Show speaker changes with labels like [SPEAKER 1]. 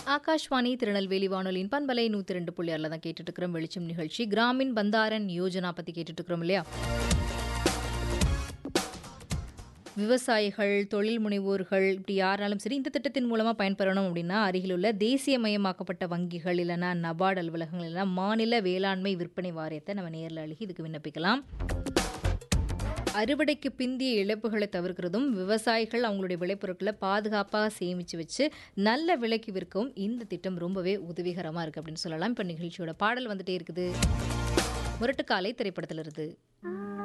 [SPEAKER 1] ஆகாஷ்வாணி திருநெல்வேலி வானொலியின் பண்பலை நூற்றி ரெண்டு புள்ளி ஆறில் தான் கேட்டுட்டு இருக்கிறோம் வெளிச்சம் நிகழ்ச்சி கிராமின் பந்தாரன் யோஜனா பற்றி கேட்டுட்டு இருக்கிறோம் இல்லையா விவசாயிகள் தொழில் முனைவோர்கள் இப்படி யாராலும் சரி இந்த திட்டத்தின் மூலமாக பயன்பெறணும் அப்படின்னா அருகிலுள்ள தேசியமயமாக்கப்பட்ட வங்கிகள் இல்லைன்னா நபார்டு அலுவலகங்கள் இல்லைன்னா மாநில வேளாண்மை விற்பனை வாரியத்தை நம்ம நேரில் அழுகி இதுக்கு விண்ணப்பிக்கலாம் அறுவடைக்கு பிந்திய இழப்புகளை தவிர்க்கிறதும் விவசாயிகள் அவங்களுடைய விளைபொருட்களை பாதுகாப்பாக சேமித்து வச்சு நல்ல விலைக்கு விற்கவும் இந்த திட்டம் ரொம்பவே உதவிகரமாக இருக்குது அப்படின்னு சொல்லலாம் இப்போ நிகழ்ச்சியோட பாடல் வந்துட்டே இருக்குது முரட்டுக்காலை திரைப்படத்தில் இருந்து